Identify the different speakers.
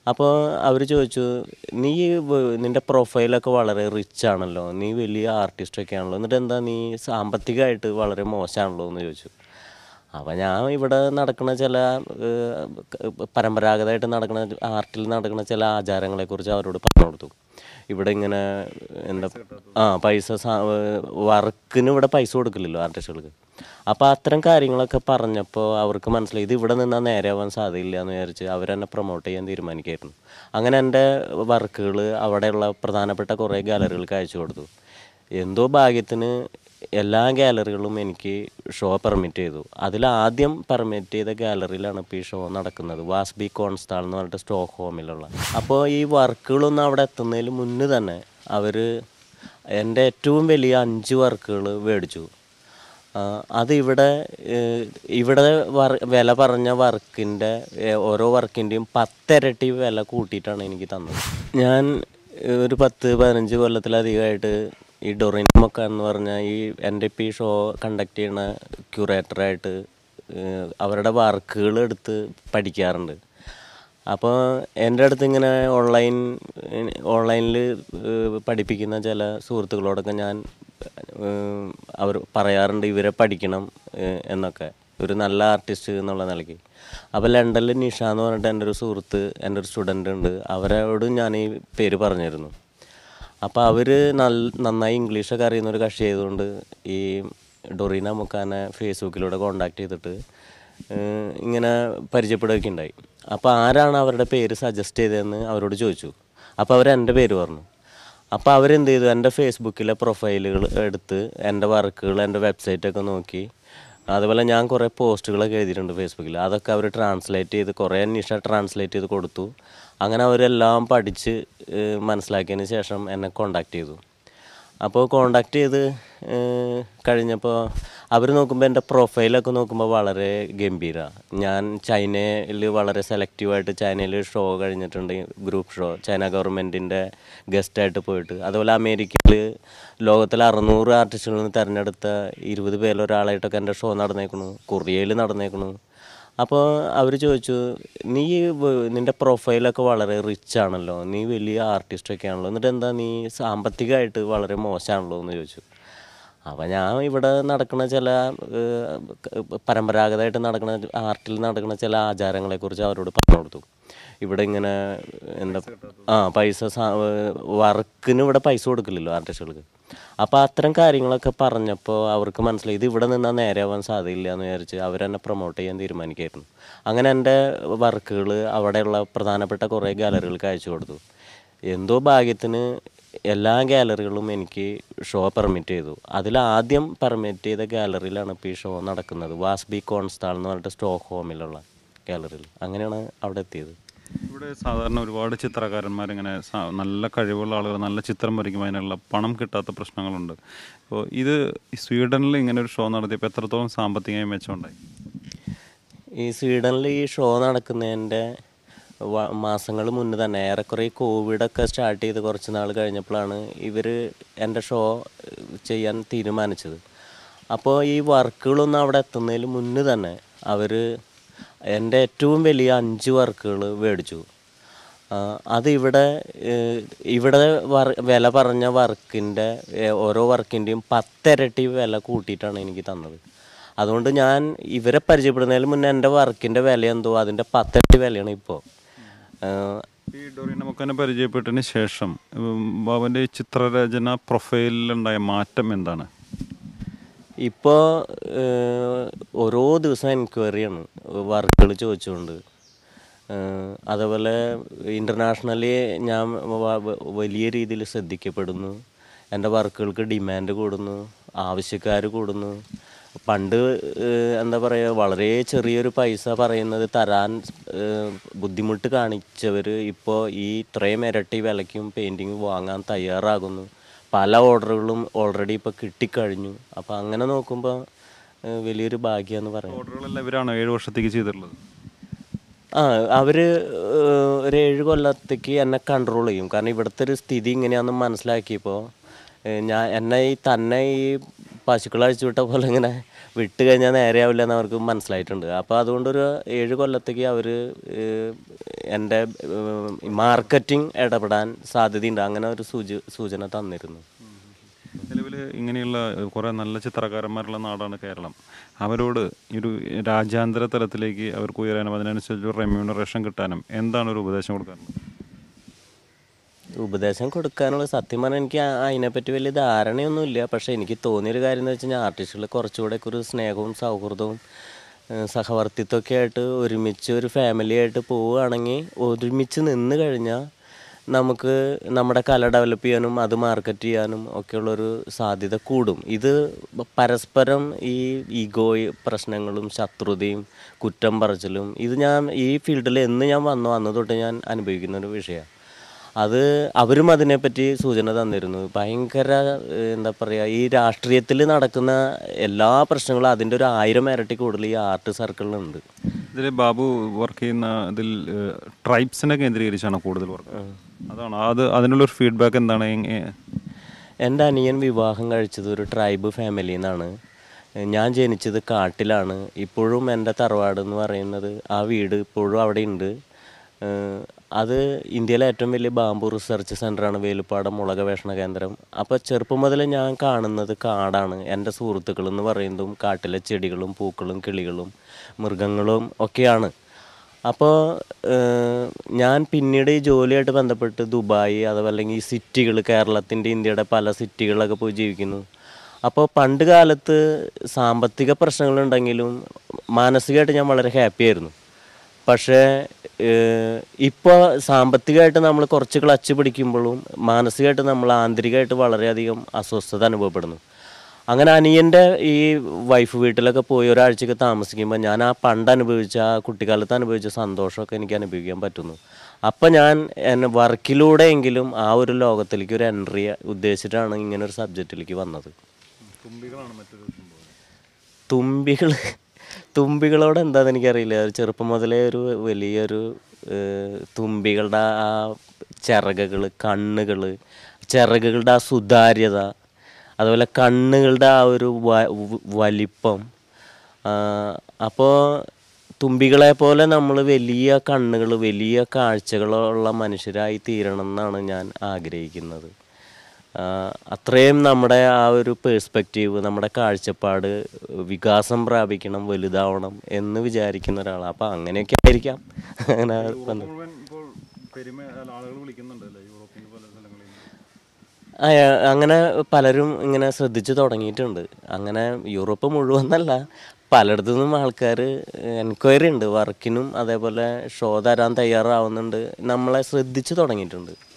Speaker 1: അപ്പോൾ അവർ ചോദിച്ചു നീ വ- നിൻ്റെ പ്രൊഫൈലൊക്കെ വളരെ റിച്ച് ആണല്ലോ നീ വലിയ ആർട്ടിസ്റ്റൊക്കെ ആണല്ലോ എന്നിട്ട് എന്താ നീ സാമ്പത്തികമായിട്ട് വളരെ മോശമാണല്ലോ എന്ന് ചോദിച്ചു അപ്പോൾ ഞാൻ ഇവിടെ നടക്കുന്ന ചില ഏഹ്, ക- പരമ്പരാഗതമായിട്ട് നടക്കുന്ന ആർട്ടിൽ നടക്കുന്ന ചില ആചാരങ്ങളെക്കുറിച്ച് അവരോട് പറഞ്ഞു കൊടുത്തു ഇവിടെ ഇങ്ങനെ എന്താ ആ പൈസ വർക്കിന് ഇവിടെ പൈസ കൊടുക്കില്ലല്ലോ ആർട്ടിസ്റ്റുകൾക്ക് അപ്പോൾ അത്തരം കാര്യങ്ങളൊക്കെ പറഞ്ഞപ്പോൾ അവർക്ക് മനസ്സിലായി ഇത് ഇവിടെ നിന്നാൽ നേരെ ആവാൻ സാധ്യതയില്ല എന്ന് വിചാരിച്ച് അവരെന്നെ പ്രൊമോട്ട് ചെയ്യാൻ തീരുമാനിക്കായിരുന്നു അങ്ങനെ എൻ്റെ വർക്കുകൾ അവിടെയുള്ള പ്രധാനപ്പെട്ട കുറേ ഗാലറികൾക്ക് അയച്ചു കൊടുത്തു എന്തോ ഭാഗ്യത്തിന് എല്ലാ ഗാലറികളും എനിക്ക് ഷോ പെർമിറ്റ് ചെയ്തു അതിൽ ആദ്യം പെർമിറ്റ് ചെയ്ത ഗാലറിയിലാണ് ഇപ്പോൾ ഈ ഷോ നടക്കുന്നത് വാസ്ബി കോൺസ്റ്റാൾ എന്ന് പറഞ്ഞിട്ട് സ്റ്റോക്ക് ഹോമിലുള്ള അപ്പോൾ ഈ വർക്കുകളൊന്നും അവിടെ എത്തുന്നതിന് മുന്നേ തന്നെ അവർ എൻ്റെ ഏറ്റവും വലിയ അഞ്ച് വർക്കുകൾ മേടിച്ചു ആ, അത് ഇവിടെ ഏഹ്, ഇവിടെ വർ വില പറഞ്ഞ വർക്കിൻ്റെ ഓരോ വർക്കിൻ്റെയും പത്തിരട്ടി വില കൂട്ടിയിട്ടാണ് എനിക്ക് തന്നത് ഞാൻ ഏഹ്, ഒരു പത്ത് പതിനഞ്ച് കൊല്ലത്തിലധികമായിട്ട് ഈ ഡൊറിൻ മൊക്ക എന്ന് പറഞ്ഞ ഈ എൻ്റെ ഇപ്പോൾ ഈ ഷോ കണ്ടക്ട് ചെയ്യുന്ന ക്യൂറേറ്ററായിട്ട് ഏഹ്, അവരുടെ വർക്കുകൾ എടുത്ത് പഠിക്കാറുണ്ട് അപ്പോൾ എൻ്റെ അടുത്ത് ഇങ്ങനെ ഓൺലൈൻ ഓൺലൈനിൽ പഠിപ്പിക്കുന്ന ചില സുഹൃത്തുക്കളോടൊക്കെ ഞാൻ ഏഹ്, അവർ പറയാറുണ്ട് ഇവരെ പഠിക്കണം ഏഹ്, എന്നൊക്കെ ഒരു നല്ല ആർട്ടിസ്റ്റ് എന്നുള്ള നിലയ്ക്ക് അപ്പോൾ ലണ്ടനിൽ നിഷ എന്ന് പറഞ്ഞിട്ട് എൻ്റെ ഒരു സുഹൃത്ത് എൻ്റെ ഒരു സ്റ്റുഡൻ്റ് ഉണ്ട് അവരോട് ഞാൻ ഈ പേര് പറഞ്ഞിരുന്നു അപ്പോൾ അവർ നല്ല നന്നായി ഇംഗ്ലീഷൊക്കെ അറിയുന്ന ഒരു കക്ഷി ആയതുകൊണ്ട് ഈ ഡൊറീന മുക്കാനെ ഫേസ്ബുക്കിലൂടെ കോണ്ടാക്ട് ചെയ്തിട്ട് ഏഹ് ഇങ്ങനെ പരിചയപ്പെടുകയൊക്കെ ഉണ്ടായി അപ്പോൾ ആരാണ് അവരുടെ പേര് സജസ്റ്റ് ചെയ്തതെന്ന് അവരോട് ചോദിച്ചു അപ്പോൾ അവർ എൻ്റെ പേര് പറഞ്ഞു അപ്പോൾ അവരെന്ത് ചെയ്തു എൻ്റെ ഫേസ്ബുക്കിലെ പ്രൊഫൈലുകൾ എടുത്ത് എൻ്റെ വർക്കുകൾ എൻ്റെ വെബ്സൈറ്റൊക്കെ നോക്കി അതുപോലെ ഞാൻ കുറേ പോസ്റ്റുകളൊക്കെ എഴുതിയിട്ടുണ്ട് ഫേസ്ബുക്കിൽ അതൊക്കെ അവർ ട്രാൻസ്ലേറ്റ് ചെയ്ത് കുറേ നിഷ ട്രാൻസ്ലേറ്റ് ചെയ്ത് കൊടുത്തു അങ്ങനെ അവരെല്ലാം പഠിച്ച് ഏഹ് മനസ്സിലാക്കിയതിന് ശേഷം എന്നെ കോണ്ടാക്ട് ചെയ്തു അപ്പോൾ കോണ്ടാക്ട് ചെയ്ത് ഏഹ് കഴിഞ്ഞപ്പോൾ അവർ നോക്കുമ്പോൾ എൻ്റെ പ്രൊഫൈലൊക്കെ നോക്കുമ്പോൾ വളരെ ഗംഭീര ഞാൻ ചൈനയിൽ വളരെ സെലക്റ്റീവായിട്ട് ചൈനയിൽ ഷോ കഴിഞ്ഞിട്ടുണ്ട് ഗ്രൂപ്പ് ഷോ ചൈന ഗവൺമെൻറ്റിൻ്റെ ഗസ്റ്റായിട്ട് പോയിട്ട് അതുപോലെ അമേരിക്കയിൽ ലോകത്തിലെ അറുന്നൂറ് ആർട്ടിസ്റ്റുകളിൽ നിന്ന് തിരഞ്ഞെടുത്ത ഇരുപത് പേരിൽ ഒരാളായിട്ടൊക്കെ എൻ്റെ ഷോ നടന്നേക്കണു കൊറിയയിൽ നടന്നേക്കണു അപ്പോൾ അവർ ചോദിച്ചു നീ വ- നിൻ്റെ പ്രൊഫൈലൊക്കെ വളരെ റിച്ച് ആണല്ലോ നീ വലിയ ആർട്ടിസ്റ്റൊക്കെ ആണല്ലോ എന്നിട്ട് എന്താ നീ സാമ്പത്തികമായിട്ട് വളരെ മോശമാണല്ലോ എന്ന് ചോദിച്ചു അപ്പോൾ ഞാൻ ഇവിടെ നടക്കുന്ന ചില ഏഹ്, ക- പരമ്പരാഗതമായിട്ട് നടക്കുന്ന ആർട്ടിൽ നടക്കുന്ന ചില ആചാരങ്ങളെക്കുറിച്ച് അവരോട് പറഞ്ഞു കൊടുത്തു ഇവിടെ ഇങ്ങനെ എന്താ ആ പൈസ വർക്കിന് ഇവിടെ പൈസ കൊടുക്കില്ലല്ലോ ആർട്ടിസ്റ്റുകൾക്ക് അപ്പോൾ അത്തരം കാര്യങ്ങളൊക്കെ പറഞ്ഞപ്പോൾ അവർക്ക് മനസ്സിലായി ഇത് ഇവിടെ നിന്നാൽ നേരെ ആവാൻ സാധ്യതയില്ല എന്ന് വിചാരിച്ച് അവരെന്നെ പ്രൊമോട്ട് ചെയ്യാൻ തീരുമാനിക്കായിരുന്നു അങ്ങനെ എൻ്റെ വർക്കുകൾ അവിടെയുള്ള പ്രധാനപ്പെട്ട കുറേ ഗാലറികൾക്ക് അയച്ചു കൊടുത്തു എന്തോ ഭാഗ്യത്തിന് എല്ലാ ഗാലറികളും എനിക്ക് ഷോ പെർമിറ്റ് ചെയ്തു അതിൽ ആദ്യം പെർമിറ്റ് ചെയ്ത ഗാലറിയിലാണ് ഇപ്പോൾ ഈ ഷോ നടക്കുന്നത് വാസ്ബി കോൺസ്റ്റാൾ എന്ന് പറഞ്ഞിട്ട് സ്റ്റോക്ക് ഹോമിലുള്ള ഗാലറിയിൽ അങ്ങനെയാണ് അവിടെ എത്തിയത്
Speaker 2: ഇവിടെ സാധാരണ ഒരുപാട് ചിത്രകാരന്മാരിങ്ങനെ സ- നല്ല കഴിവുള്ള ആളുകൾ നല്ല ചിത്രം വരയ്ക്കുമ്പോൾ അതിനുള്ള പണം കിട്ടാത്ത പ്രശ്നങ്ങളുണ്ട് അപ്പോൾ ഇത് ഈ സ്വീഡനിൽ ഇങ്ങനെ ഒരു ഷോ നടത്തിയപ്പോൾ എത്രത്തോളം സാമ്പത്തികമായി മെച്ചമുണ്ടായി
Speaker 1: ഈ സ്വീഡനിൽ ഈ ഷോ നടക്കുന്നതിൻ്റെ മാസങ്ങൾ മുന്നേ തന്നെ ഏറെക്കുറെ ഈ കോവിഡൊക്കെ സ്റ്റാർട്ട് ചെയ്ത് കുറച്ച് നാൾ കഴിഞ്ഞപ്പോഴാണ് ഇവർ എൻ്റെ ഷോ ചെയ്യാൻ തീരുമാനിച്ചത് അപ്പോൾ ഈ വർക്കുകളൊന്നും അവിടെ എത്തുന്നതിന് മുന്നേ തന്നെ അവർ എൻ്റെ ഏറ്റവും വലിയ അഞ്ച് വർക്കുകൾ മേടിച്ചു ആ, അത് ഇവിടെ ഏഹ്, ഇവിടെ വർ- വില പറഞ്ഞ വർക്കിൻ്റെ ഓരോ വർക്കിൻ്റെയും പത്തിരട്ടി വില കൂട്ടിയിട്ടാണ് എനിക്ക് തന്നത് അതുകൊണ്ട് ഞാൻ ഇവരെ പരിചയപ്പെടുന്നതിന് മുന്നേ എൻ്റെ വർക്കിൻ്റെ വില എന്തോ അതിൻ്റെ പത്തിരട്ടി വിലയാണ് ഇപ്പോൾ
Speaker 2: ഈ ഡൊറീന മൊക്കനെ പരിചയപ്പെട്ടതിന് ശേഷം ഉം, ബാബുവിൻ്റെ ഈ ചിത്രരചന പ്രൊഫൈലിലുണ്ടായ മാറ്റം എന്താണ്
Speaker 1: ഇപ്പോൾ ഓരോ ദിവസം എൻക്വയറിയാണ് വർക്കുകൾ ചോദിച്ചുകൊണ്ട് ഏഹ് അതേപോലെ ഇൻ്റർനാഷണലി ഞാൻ വ- വ- വലിയ രീതിയിൽ ശ്രദ്ധിക്കപ്പെടുന്നു എൻ്റെ വർക്കുകൾക്ക് ഡിമാൻഡ് കൂടുന്നു ആവശ്യക്കാർ കൂടുന്നു പണ്ട് ഏഹ് എന്താ പറയുക വളരെ ചെറിയൊരു പൈസ പറയുന്നത് തരാൻ ഏഹ് ബുദ്ധിമുട്ട് കാണിച്ചവർ ഇപ്പോൾ ഈ ഇത്രയും ഇരട്ടി വിലയ്ക്കും പെയിൻറ്റിങ് വാങ്ങാൻ തയ്യാറാകുന്നു പല ഓർഡറുകളും ഓൾറെഡി ഇപ്പോൾ കിട്ടിക്കഴിഞ്ഞു അപ്പോൾ അങ്ങനെ നോക്കുമ്പോൾ ഏഹ് വലിയൊരു ഭാഗ്യമെന്ന് പറയാം
Speaker 2: ഓർഡറുകളെല്ലാം ഇവരാണോ ഏഴ് വർഷത്തേക്ക് ചെയ്തിട്ടുള്ളത്
Speaker 1: ആ അവർ ഒരു ഏഴ് കൊല്ലത്തേക്ക് എന്നെ കൺട്രോൾ ചെയ്യും കാരണം ഇവിടുത്തെ ഒരു സ്ഥിതി ഇങ്ങനെയാണെന്ന് മനസ്സിലാക്കിയപ്പോൾ ഏഹ് ഞാൻ എന്നെ ഈ തന്നെ ഈ പശുക്കൾ അഴിച്ചു വിട്ട പോലെ ഇങ്ങനെ വിട്ട് കഴിഞ്ഞാൽ നേരെയാവില്ല എന്ന് അവർക്ക് മനസ്സിലായിട്ടുണ്ട് അപ്പോൾ അതുകൊണ്ടൊരു ഏഴ് കൊല്ലത്തേക്ക് അവർ എൻ്റെ മാർക്കറ്റിംഗ് ഇടപെടാൻ സാധ്യതയുണ്ട് അങ്ങനെ ഒരു സൂചി സൂചന തന്നിരുന്നു
Speaker 2: നിലവിൽ ഇങ്ങനെയുള്ള കുറേ നല്ല ചിത്രകാരന്മാരുള്ള നാടാണ് കേരളം അവരോട് ഈ ഒരു രാജ്യാന്തര തലത്തിലേക്ക് അവർക്ക് ഉയരാനും അതിനനുസരിച്ച് റെമ്യൂണറേഷൻ കിട്ടാനും എന്താണ് ഒരു ഉപദേശം കൊടുക്കാറുള്ളത്
Speaker 1: ഉപദേശം കൊടുക്കാനുള്ള സത്യം പറഞ്ഞാൽ എനിക്ക് ആ- അതിനെപ്പറ്റി വലിയ ധാരണയൊന്നുമില്ല പക്ഷേ എനിക്ക് തോന്നിയൊരു കാര്യം എന്ന് വെച്ച് കഴിഞ്ഞാൽ ആർട്ടിസ്റ്റുകൾ കുറച്ചുകൂടെ ഒക്കെ ഒരു സ്നേഹവും സൗഹൃദവും ഏഹ് സഹവർത്തിത്വമൊക്കെ ആയിട്ട് ഒരുമിച്ച് ഒരു ഫാമിലി ആയിട്ട് പോവുകയാണെങ്കിൽ ഒരുമിച്ച് നിന്ന് കഴിഞ്ഞാൽ നമുക്ക് നമ്മുടെ കല ഡെവലപ്പ് ചെയ്യാനും അത് മാർക്കറ്റ് ചെയ്യാനും ഒക്കെയുള്ളൊരു സാധ്യത കൂടും ഇത് പരസ്പരം ഈ ഈഗോ പ്രശ്നങ്ങളും ശത്രുതയും കുറ്റം പറച്ചിലും ഇത് ഞാൻ ഈ ഫീൽഡിൽ എന്ന് ഞാൻ വന്നോ അന്ന് തൊട്ട് ഞാൻ അനുഭവിക്കുന്ന ഒരു വിഷയമാണ് അത് അവരും അതിനെപ്പറ്റി സൂചന തന്നിരുന്നു ഭയങ്കര ഏഹ്, എന്താ പറയുക ഈ രാഷ്ട്രീയത്തിൽ നടക്കുന്ന എല്ലാ പ്രശ്നങ്ങളും അതിൻ്റെ ഒരു ആയിരം ഇരട്ടി കൂടുതൽ ഈ ആർട്ട് സർക്കിളിലുണ്ട്
Speaker 2: ഇതിൽ ബാബു വർക്ക് ചെയ്യുന്ന ഇതിൽ ട്രൈബ്സിനെ കേന്ദ്രീകരിച്ചാണ് കൂടുതൽ വർക്ക് അതാണ് അത് അതിനുള്ളൊരു ഫീഡ്ബാക്ക് എന്താണ് എങ്-
Speaker 1: എൻ്റെ അനിയൻ വിവാഹം കഴിച്ചത് ഒരു ട്രൈബ് ഫാമിലിയിൽ നിന്നാണ് ഞാൻ ജനിച്ചത് കാട്ടിലാണ് ഇപ്പോഴും എൻ്റെ തറവാട് എന്ന് പറയുന്നത് ആ വീട് ഇപ്പോഴും അവിടെ ഉണ്ട് ഏഹ് അത് ഇന്ത്യയിലെ ഏറ്റവും വലിയ ബാംബു റിസർച്ച് സെൻ്ററാണ് വേലുപ്പാടം മുള ഗവേഷണ കേന്ദ്രം അപ്പോൾ ചെറുപ്പം മുതലേ ഞാൻ കാണുന്നത് കാടാണ് എൻ്റെ സുഹൃത്തുക്കൾ എന്ന് പറയുന്നതും കാട്ടിലെ ചെടികളും പൂക്കളും കിളികളും മൃഗങ്ങളും ഒക്കെയാണ് അപ്പോൾ ഞാൻ പിന്നീട് ഈ ജോലിയായിട്ട് ബന്ധപ്പെട്ട് ദുബായ് അതുപോലെ അല്ലെങ്കിൽ ഈ സിറ്റികൾ കേരളത്തിൻ്റെ ഇന്ത്യയുടെ പല സിറ്റികളിലൊക്കെ പോയി ജീവിക്കുന്നു അപ്പോൾ പണ്ട് കാലത്ത് സാമ്പത്തിക പ്രശ്നങ്ങളുണ്ടെങ്കിലും മാനസികമായിട്ട് ഞാൻ വളരെ ഹാപ്പി ആയിരുന്നു പക്ഷേ ഇപ്പോൾ സാമ്പത്തികമായിട്ട് നമ്മൾ കുറച്ച് ക്ലച്ച് പിടിക്കുമ്പോഴും മാനസികമായിട്ട് നമ്മൾ ആന്തരികമായിട്ട് വളരെയധികം അസ്വസ്ഥത അനുഭവപ്പെടുന്നു അങ്ങനെ അനിയൻ്റെ ഈ വൈഫ് വീട്ടിലൊക്കെ പോയി ഒരാഴ്ചയൊക്കെ താമസിക്കുമ്പോൾ ഞാൻ ആ പണ്ട് അനുഭവിച്ച ആ കുട്ടിക്കാലത്ത് അനുഭവിച്ച സന്തോഷമൊക്കെ എനിക്ക് അനുഭവിക്കാൻ പറ്റുന്നു അപ്പം ഞാൻ എന്നെ വർക്കിലൂടെയെങ്കിലും ആ ഒരു ലോകത്തിലേക്ക് ഒരു എൻട്രി ഉദ്ദേശിച്ചിട്ടാണ് ഇങ്ങനെ ഒരു സബ്ജക്റ്റിലേക്ക് വന്നത് തുമ്പികൾ തുമ്പികളോട് എന്താണെന്ന് എനിക്കറിയില്ല ഒരു ചെറുപ്പം മുതലേ ഒരു വലിയൊരു ഏഹ്, തുമ്പികളുടെ ആ ചിറകുകൾ കണ്ണുകൾ ചിറകുകളുടെ ആ സുതാര്യത അതുപോലെ കണ്ണുകളുടെ ആ ഒരു വ- വ- വലിപ്പം അപ്പോൾ തുമ്പികളെ പോലെ നമ്മൾ വലിയ കണ്ണുകൾ വലിയ കാഴ്ചകളുള്ള മനുഷ്യരായി തീരണം എന്നാണ് ഞാൻ ആഗ്രഹിക്കുന്നത് ആ, അത്രയും നമ്മുടെ ആ ഒരു പേഴ്സ്പെക്റ്റീവ് നമ്മുടെ കാഴ്ചപ്പാട് വികാസം പ്രാപിക്കണം വലുതാവണം എന്ന് വിചാരിക്കുന്ന ഒരാളാണ് അപ്പം അങ്ങനെയൊക്കെ ആയിരിക്കാം അങ്ങനെ വന്നത്
Speaker 2: മുഴുവൻ ഇപ്പോൾ പെരുമ ആളുകൾ വിളിക്കുന്നുണ്ടല്ലേ യൂറോപ്പിൽ പല സ്ഥലങ്ങളിൽ
Speaker 1: ആ, അങ്ങനെ പലരും ഇങ്ങനെ ശ്രദ്ധിച്ചു തുടങ്ങിയിട്ടുണ്ട് അങ്ങനെ യൂറോപ്പ് മുഴുവൻ എന്നല്ല പലയിടത്തു നിന്നും ആൾക്കാർ എൻക്വയറി ഉണ്ട് വർക്കിനും അതേപോലെ ഷോ തരാൻ തയ്യാറാവുന്നുണ്ട് നമ്മളെ ശ്രദ്ധിച്ചു തുടങ്ങിയിട്ടുണ്ട്